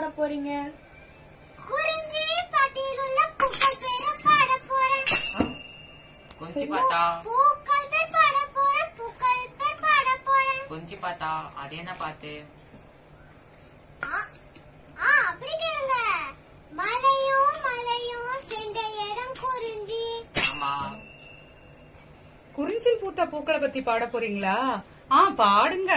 பாட போறீங்க குறிஞ்சி பட்டியல் உள்ள பூக்கள் பேரை பாட போறேன் கொஞ்சி பார்த்தா பூக்கள் பேர் பாட போறேன் பூக்கள் பேர் பாட போறேன் கொஞ்சி பார்த்தா அது என்ன பாத்து ஆ, ஆ, அப்படி கேளுங்க மலையும் மலையும் சென்ற இடம் குறிஞ்சி ஆமா குறிஞ்சில் பூத்த பூக்களை பத்தி பாட போறீங்களா ஆ பாடுங்க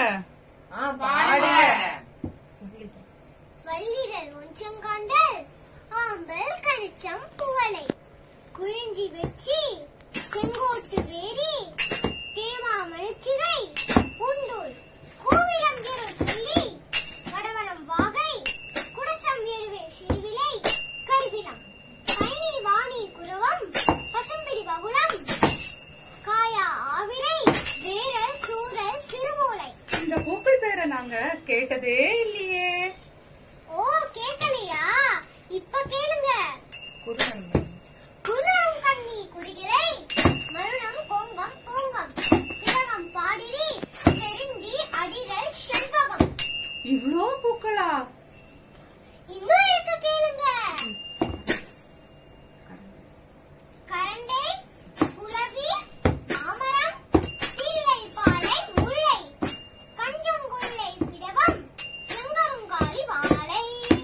வள்ளிதழ் ஒன்றும் காண்டல் ஆம்பல் கரிச்சம் குவளை குறிஞ்சி வெச்சி செங்கோட்டு வேரி தேவாமல் சிறை உண்டூர் கோவிலம் வீரர் சொல்லி வடவனம் வாகை குடசம் வேறுவே சிறுவிலை கருவிலம் கைனி வாணி குருவம் பசும்பிடி பகுளம் காயா ஆவிரை வேரல் சூரல் சிறுமூலை இந்த பூக்கள் பேரை நாங்க கேட்டதே இல்லையே ஓ கேட்கலையா இப்ப கேளுங்க குருவன் குருவம் கண்ணி குடிகளை மருணம் பொங்கம் பூங்கம் திலகம் பாடிரி செருந்தி அடிகள் செண்பகம் இவ்ளோ பூக்களா இன்னும் இருக்க கேளுங்க கரண்டை குளவி தாமரம் தீலை பாலை முல்லை கஞ்சங்குள்ளை பிடவம் செங்கருங்காலி வாழை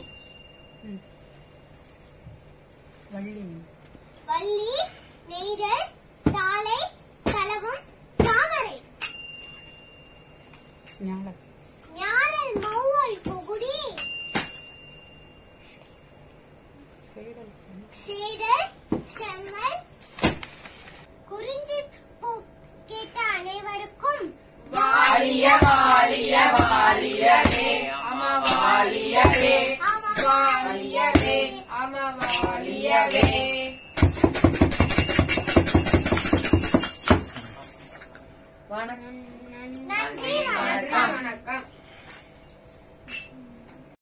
வள்ளி வள்ளி நெய்தல் தாளை தலகம் தாமரை ஞான ஞாழல் மௌவல் புகுடி சேடல் சேடல் செம்மல் குறிஞ்சி பூ கேட்ட அனைவருக்கும் வாரிய வாரிய வாரியவே அம வாரியவே ஆமா வாரியவே அம வாரியவே